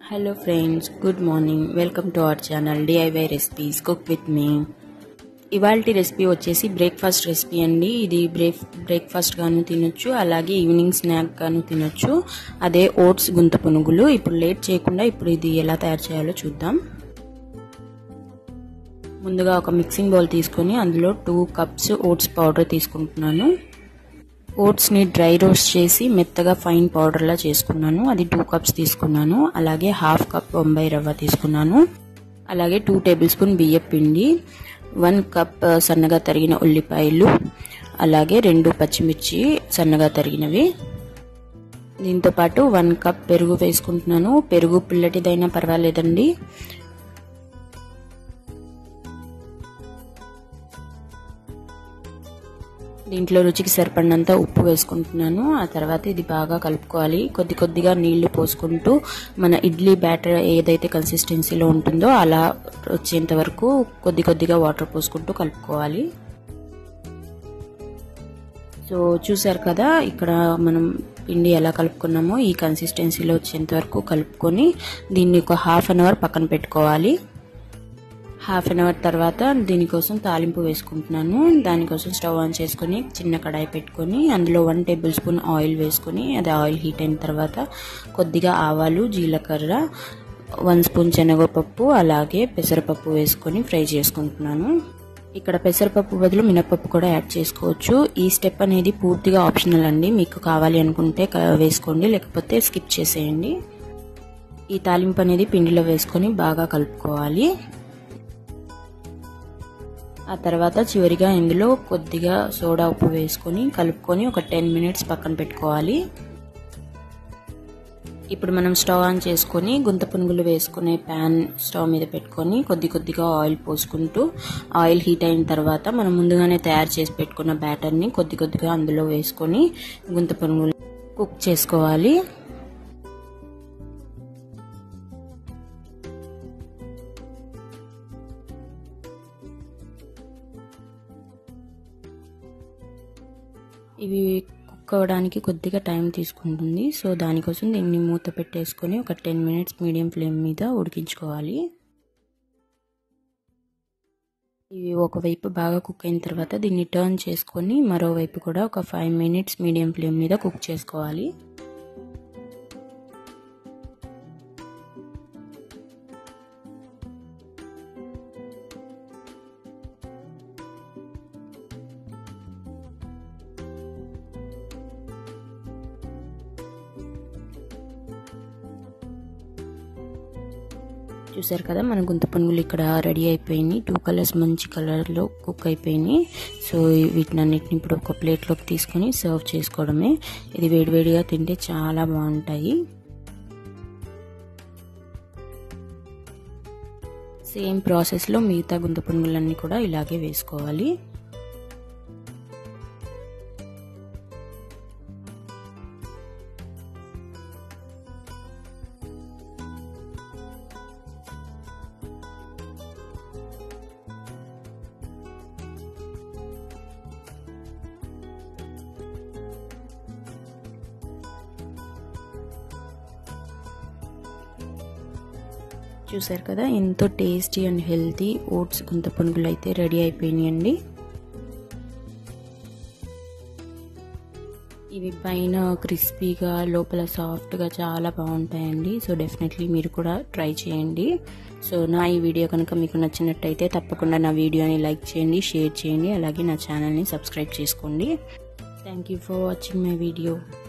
hello friends good morning welcome to our channel DIY recipes cook with me ఇవాళ recipe వచ్చేసి breakfast recipe అండి ఇది break breakfast గాను తినొచ్చు అలాగే ఈవినింగ్ స్నాక్ గాను తినొచ్చు అదే ఓట్స్ గుంత పునుగులు ఇప్పుడు లేట్ చేయకుండా ఇప్పుడు ఇది ఎలా తయారు చేయాలో చూద్దాం ముందుగా ఒక మిక్సింగ్ బౌల్ తీసుకొని అందులో టూ కప్స్ ఓట్స్ పౌడర్ తీసుకుంటున్నాను ఓట్స్ని డ్రై రోస్ట్ చేసి మెత్తగా ఫైన్ పౌడర్లా చేసుకున్నాను అది టూ కప్స్ తీసుకున్నాను అలాగే హాఫ్ కప్ బొంబాయి రవ్వ తీసుకున్నాను అలాగే టూ టేబుల్ స్పూన్ బియ్యం పిండి వన్ కప్ సన్నగా తరిగిన ఉల్లిపాయలు అలాగే రెండు పచ్చిమిర్చి సన్నగా తరిగినవి దీంతో పాటు వన్ కప్ పెరుగు వేసుకుంటున్నాను పెరుగు పిల్లటిదైనా పర్వాలేదండి దీంట్లో రుచికి సరిపడినంత ఉప్పు వేసుకుంటున్నాను ఆ తర్వాత ఇది బాగా కలుపుకోవాలి కొద్ది కొద్దిగా నీళ్లు పోసుకుంటూ మన ఇడ్లీ బ్యాటర్ ఏదైతే కన్సిస్టెన్సీలో ఉంటుందో అలా వచ్చేంత వరకు కొద్ది కొద్దిగా వాటర్ పోసుకుంటూ కలుపుకోవాలి సో చూసారు కదా ఇక్కడ మనం పిండి ఎలా కలుపుకున్నామో ఈ కన్సిస్టెన్సీలో వచ్చేంత వరకు కలుపుకొని దీన్ని ఒక హాఫ్ అన్ అవర్ పక్కన పెట్టుకోవాలి హాఫ్ అన్ అవర్ తర్వాత దీనికోసం తాలింపు వేసుకుంటున్నాను దానికోసం స్టవ్ ఆన్ చేసుకొని చిన్న కడాయి పెట్టుకొని అందులో వన్ టేబుల్ స్పూన్ ఆయిల్ వేసుకొని అది ఆయిల్ హీట్ అయిన తర్వాత కొద్దిగా ఆవాలు జీలకర్ర వన్ స్పూన్ శనగపప్పు అలాగే పెసరపప్పు వేసుకొని ఫ్రై చేసుకుంటున్నాను ఇక్కడ పెసరపప్పు బదులు మినపప్పు కూడా యాడ్ చేసుకోవచ్చు ఈ స్టెప్ అనేది పూర్తిగా ఆప్షనల్ అండి మీకు కావాలి అనుకుంటే వేసుకోండి లేకపోతే స్కిప్ చేసేయండి ఈ తాలింపు అనేది పిండిలో వేసుకొని బాగా కలుపుకోవాలి ఆ తర్వాత చివరిగా ఇందులో కొద్దిగా సోడా ఉప్పు వేసుకొని కలుపుకొని ఒక టెన్ మినిట్స్ పక్కన పెట్టుకోవాలి ఇప్పుడు మనం స్టవ్ ఆన్ చేసుకొని గుంత పునుగులు వేసుకునే ప్యాన్ స్టవ్ మీద పెట్టుకొని కొద్ది కొద్దిగా ఆయిల్ పోసుకుంటూ ఆయిల్ హీట్ అయిన తర్వాత మనం ముందుగానే తయారు చేసి పెట్టుకున్న బ్యాటర్ని కొద్ది కొద్దిగా అందులో వేసుకొని గుంత పునుగులు కుక్ చేసుకోవాలి ఇవి కుక్ అవ్వడానికి కొద్దిగా టైం తీసుకుంటుంది సో దానికోసం దీన్ని మూత పెట్టేసుకొని ఒక టెన్ మినిట్స్ మీడియం ఫ్లేమ్ మీద ఉడికించుకోవాలి ఇవి ఒకవైపు బాగా కుక్ అయిన తర్వాత దీన్ని టర్న్ చేసుకొని మరోవైపు కూడా ఒక ఫైవ్ మినిట్స్ మీడియం ఫ్లేమ్ మీద కుక్ చేసుకోవాలి చూసారు కదా మన గుంత పునుగులు ఇక్కడ రెడీ అయిపోయినాయి టూ కలర్స్ మంచి కలర్లో కుక్ అయిపోయినాయి సో వీటిని అన్నిటిని ఇప్పుడు ఒక ప్లేట్లోకి తీసుకొని సర్వ్ చేసుకోవడమే ఇది వేడివేడిగా తింటే చాలా బాగుంటాయి సేమ్ ప్రాసెస్లో మిగతా గుంత పునుగులన్నీ కూడా ఇలాగే వేసుకోవాలి చూసారు కదా ఎంతో టేస్టీ అండ్ హెల్తీ ఓట్స్ గుంత పునుగులు అయితే రెడీ అయిపోయినాయండి ఇవి పైన క్రిస్పీగా లోపల సాఫ్ట్గా చాలా బాగుంటాయండి సో డెఫినెట్లీ మీరు కూడా ట్రై చేయండి సో నా ఈ వీడియో కనుక మీకు నచ్చినట్టయితే తప్పకుండా నా వీడియోని లైక్ చేయండి షేర్ చేయండి అలాగే నా ఛానల్ని సబ్స్క్రైబ్ చేసుకోండి thank you for watching my video